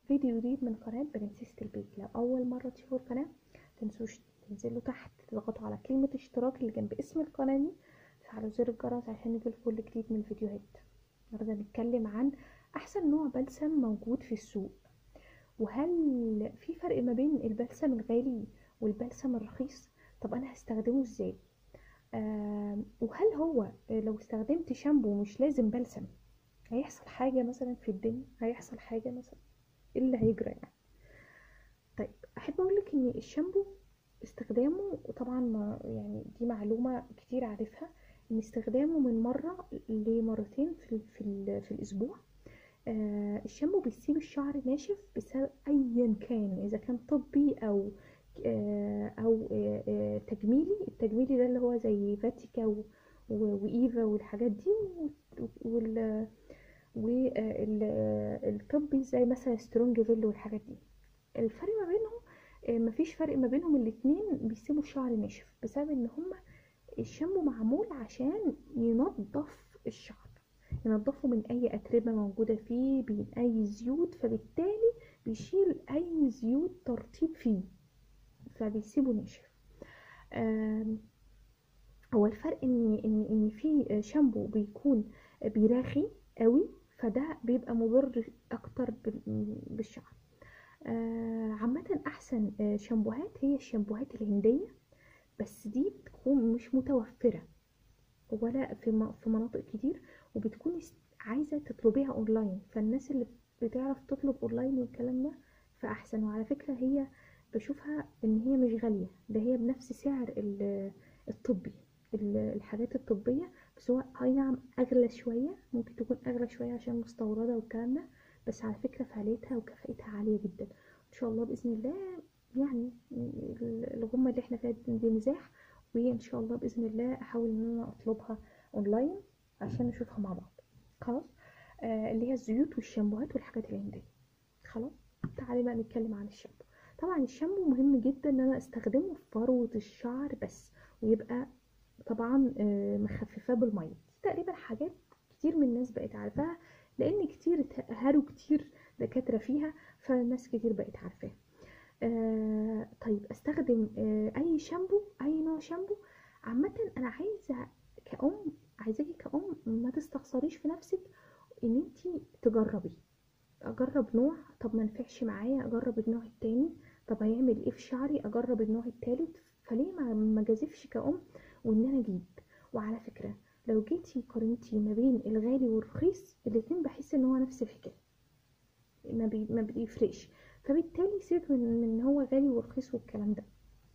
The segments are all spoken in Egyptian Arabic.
فيديو جديد من قناة برنسيسة البيت لو أول مرة تشوفوا القناة متنسوش تنزلوا تحت تضغطوا على كلمة اشتراك اللي جنب اسم القناة دي وتفعلوا زر الجرس عشان يجيلكوا كل جديد من الفيديوهات النهاردة نتكلم عن أحسن نوع بلسم موجود في السوق وهل في فرق ما بين البلسم الغالي والبلسم الرخيص طب أنا هستخدمه ازاي آه وهل هو لو استخدمت شامبو مش لازم بلسم هيحصل حاجة مثلا في الدنيا هيحصل حاجة مثلا ايه اللي هيجرى يعني طيب احب اقولك ان الشامبو استخدامه طبعا ما يعني دي معلومة كتير عارفها ان استخدامه من مرة لمرتين في, في, في الاسبوع آه الشامبو بيسيب الشعر ناشف بسبب ايا كان اذا كان طبي او آه او آه آه تجميلي التجميلي ده اللي هو زي فاتيكا و وايفا والحاجات دي وال والطبي زي مثلا سترونج فيل والحاجات دي الفرق ما بينهم مفيش فرق ما بينهم الاتنين بيسيبوا الشعر ناشف بسبب ان هما الشامبو معمول عشان ينظف الشعر ينظفه من اي اتربه موجوده فيه من اي زيوت فبالتالي بيشيل اي زيوت ترطيب فيه فبيسيبه ناشف هو الفرق ان ان ان في شامبو بيكون بيراخي قوي فده بيبقى مضر اكتر بالشعر آه عامة احسن آه شامبوهات هي الشامبوهات الهندية بس دي بتكون مش متوفرة ولا في, في مناطق كتير وبتكون عايزة تطلبيها اونلاين فالناس اللي بتعرف تطلب اونلاين والكلام ده فاحسن وعلى فكرة هي بشوفها ان هي مش غالية ده هي بنفس سعر الطبي الحاجات الطبية بس هو اي نعم اغلى شوية ممكن تكون اغلى شوية عشان مستوردة والكلام ده بس على فكرة فعاليتها وكفاءتها عالية جدا ان شاء الله باذن الله يعني الغمة اللي احنا فيها دي مزاح وان شاء الله باذن الله احاول ان انا اطلبها اونلاين عشان نشوفها مع بعض خلاص آه اللي هي الزيوت والشامبوهات والحاجات الهندية خلاص تعالي بقى نتكلم عن الشامبو طبعا الشامبو مهم جدا ان انا استخدمه في فروة الشعر بس ويبقى طبعا مخففاه بالميه تقريبا حاجات كتير من الناس بقت عارفاها لان كتير هاروا كتير دكاتره فيها فالناس كتير بقت عارفاها آه طيب استخدم آه اي شامبو اي نوع شامبو عامه انا عايزه كأم عايزاكي كأم ما تستخسريش في نفسك ان انتي تجربي اجرب نوع طب ما نفعش معايا اجرب النوع التاني طب هيعمل ايه في شعري اجرب النوع التالت فليه ما جازفش كأم وان انا اجيب وعلى فكره لو جيتي قارنتي ما بين الغالي والرخيص الاتنين بحس ان هو نفس الحكايه ما, بي ما بيفرقش فبالتالي سيبك من ان هو غالي ورخيص والكلام ده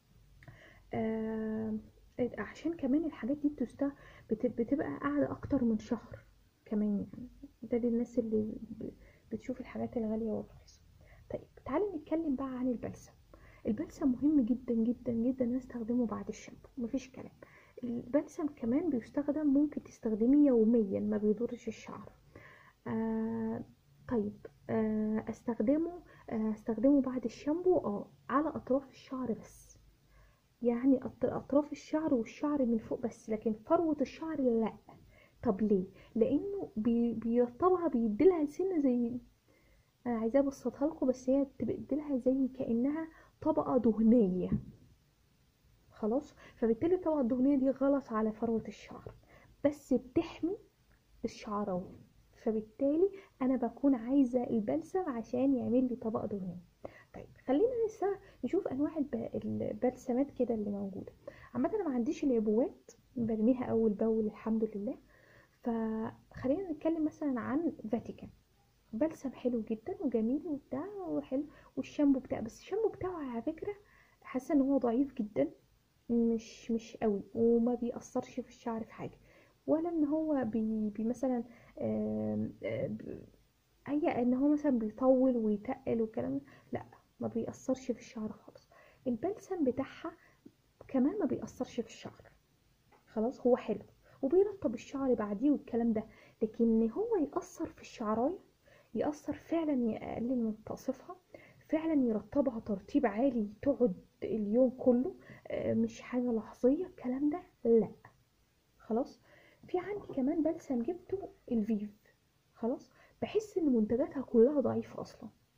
آه عشان كمان الحاجات دي بتست بتبقى قاعده اكتر من شهر كمان يعني ده للناس اللي بتشوف الحاجات الغاليه والرخيصه طيب تعالي نتكلم بقى عن البلسم البلسم مهم جدا جدا جدا نستخدمه بعد الشامبو مفيش كلام البلسم كمان بيستخدم ممكن تستخدميه يوميا ما بيضرش الشعر آه طيب آه استخدمه آه استخدمه بعد الشامبو اه على اطراف الشعر بس يعني اطراف الشعر والشعر من فوق بس لكن فروة الشعر لا طب ليه لانه بي بيرطبها بيديلها سنه زي انا عايزاه ابسطها لكم بس هي بتديلها زي كانها طبقة دهنية خلاص فبالتالي الطبقة الدهنية دي غلط على فروة الشعر بس بتحمي الشعراوي فبالتالي انا بكون عايزة البلسم عشان يعمل لي طبقة دهنية طيب خلينا لسه نشوف انواع البلسمات كده اللي موجودة عامة انا ما عنديش العبوات برميها اول باول الحمد لله فخلينا نتكلم مثلا عن فاتيكان بلسم حلو جدا وجميل وبتاع وحلو والشامبو بتاع بس الشامبو بتاعه على فكره حاسه ان هو ضعيف جدا مش مش قوي وما بيأثرش في الشعر في حاجه ولا ان هو بي, بي مثلا آم آم اي ان هو مثلا بيطول ويتقل والكلام لا ما بيأثرش في الشعر خالص البلسم بتاعها كمان ما بيأثرش في الشعر خلاص هو حلو وبيرطب الشعر بعديه والكلام ده لكن هو يأثر في الشعرايه يأثر فعلا يقلل من تقصيفها فعلا يرطبها ترطيب عالي تقعد اليوم كله مش حاجة لحظية الكلام ده لا خلاص في عندي كمان بلسم جبته الفيف خلاص بحس ان منتجاتها كلها ضعيفة اصلا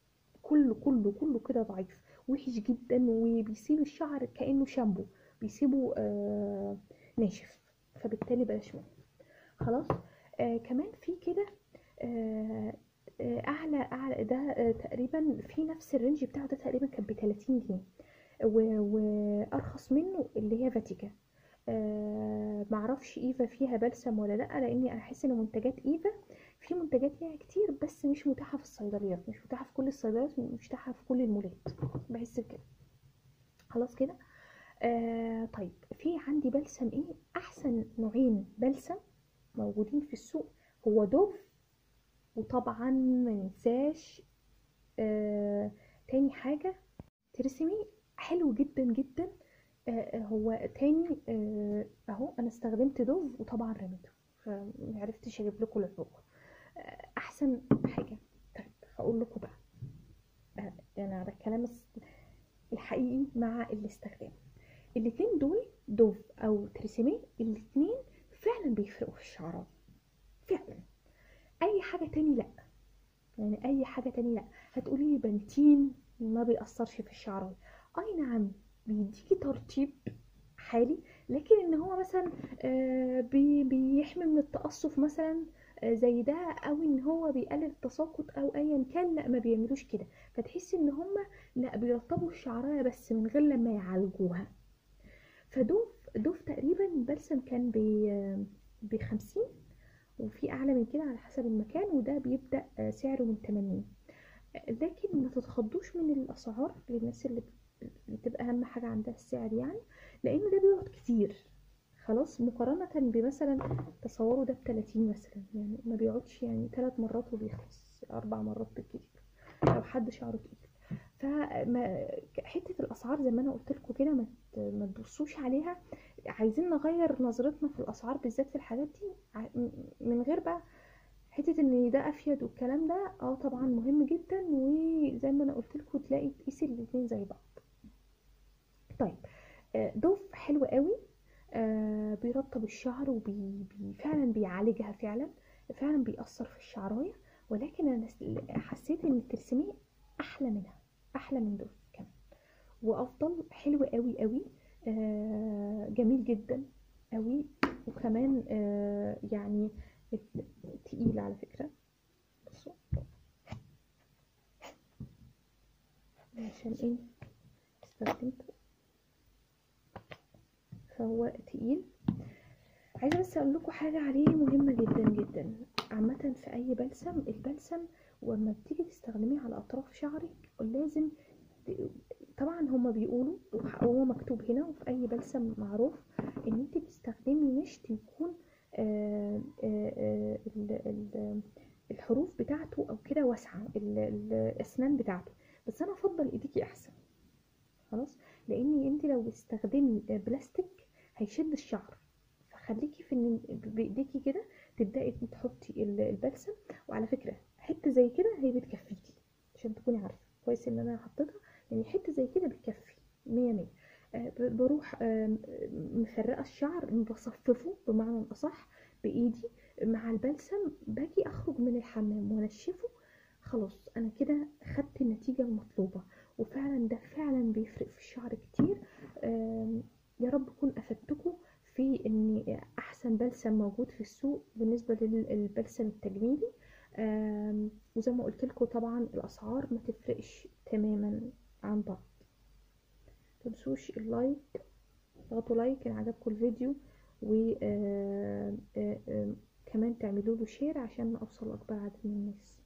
كله كله كله كده ضعيف وحش جدا وبيسيب الشعر كأنه شامبو بيسيبه آه ناشف فبالتالي بلاش منه خلاص آه كمان في كده آه آه، اعلى اعلى ده آه، تقريبا في نفس الرينج بتاعه ده تقريبا كان ب 30 جنيه و- وارخص منه اللي هي فاتيكا آه معرفش ايفا فيها بلسم ولا لا لاني انا احس ان منتجات ايفا في منتجات ليها كتير بس مش متاحه في الصيدليات مش متاحه في كل الصيدليات مش متاحه في كل المولات بحس بكده خلاص كده آه طيب في عندي بلسم ايه احسن نوعين بلسم موجودين في السوق هو دوف وطبعا ما ننساش آه تاني حاجة ترسمي حلو جدا جدا آه هو تاني آه اهو انا استخدمت دوف وطبعا رميته فمعرفتش اجيب لكم العبوة آه احسن حاجة طيب هقول لكم بقى آه يعني على الكلام الس- الحقيقي مع الاستخدام الاتنين دول دوف او تريسيمي الاتنين فعلا بيفرقوا في الشعرايه فعلا اي حاجه تاني لا يعني اي حاجه تاني لا هتقولي لي بنتين ما بيأثرش في الشعرايه اي نعم بيديكي ترطيب حالي لكن ان هو مثلا آه، بي- بيحمي من التقصف مثلا آه، زي ده او ان هو بيقلل التساقط او ايا كان لا ما بيعملوش كده فتحسي ان هما لا بيرطبوا الشعرايه بس من غير لما يعالجوها فدوف دوف تقريبا بلسم كان ب بخمسين وفي اعلى من كده على حسب المكان وده بيبدأ آه، سعره من 80 آه، لكن ما تتخضوش من الاسعار للناس اللي بت- بتبقى اهم حاجة عندها السعر يعني لان ده بيقعد كتير خلاص مقارنة بمثلا تصوروا ده ب 30 مثلا يعني ما بيقعدش يعني ثلاث مرات وبيخلص اربع مرات بالكتير لو حد شعره تقيل فما حته الاسعار زي ما انا قلت لكم كده ما ت- ما تبصوش عليها عايزين نغير نظرتنا في الاسعار بالذات في الحاجات دي ع- م- من غير بقى حته ان ده افيد والكلام ده اه طبعا مهم جدا وزي ما انا قلت لكم تلاقي تقيسي الاتنين زي بعض طيب آه، دوف حلو قوي آه، بيرطب الشعر وفعلا بيعالجها فعلا فعلا بيأثر في الشعرايه ولكن انا س- حسيت ان الترسيميه احلى منها احلى من دوف كمان وافضل حلو قوي قوي آه، جميل جدا قوي وكمان آه، يعني تقيل على فكرة بصوا عشان ايه استخدمته فهو تقيل عايزة بس اقول لكم حاجة عليه مهمة جدا جدا عامة في اي بلسم البلسم وما بتيجي تستخدميه على اطراف شعرك لازم ت- طبعا هما بيقولوا وهو مكتوب هنا وفي اي بلسم معروف ان انت بتستخدمي مشط يكون آه، آه، آه، ال- ال- الحروف بتاعته او كده واسعه ال- ال- الاسنان بتاعته بس انا افضل ايديكي احسن خلاص لان انت لو بتستخدمي بلاستيك هيشد الشعر فخليكي في ان بايديكي كده تبداي تحطي ال- البلسم وعلى فكره حته زي كده هي بتكفيكي عشان تكوني عارفه كويس ان انا حطيتها يعني حته زي كده بتكفي مية مية آه، ب- بروح آم، مفرقه الشعر بصففه بمعنى الاصح بايدي مع البلسم باجي اخرج من الحمام وانشفه خلاص انا كده خدت النتيجه المطلوبه وفعلا ده فعلا بيفرق في الشعر كتير آم، يا رب اكون افدتكم في ان احسن بلسم موجود في السوق بالنسبه للبلسم التجميلي آم، وزي ما قلت لكم طبعا الاسعار ما تفرقش تماما عن بعض تنسوش اللايك اضغطوا لايك ان عجبكم الفيديو و آه، آه، آه، كمان تعملوا له شير عشان اوصل لاكبر عدد من الناس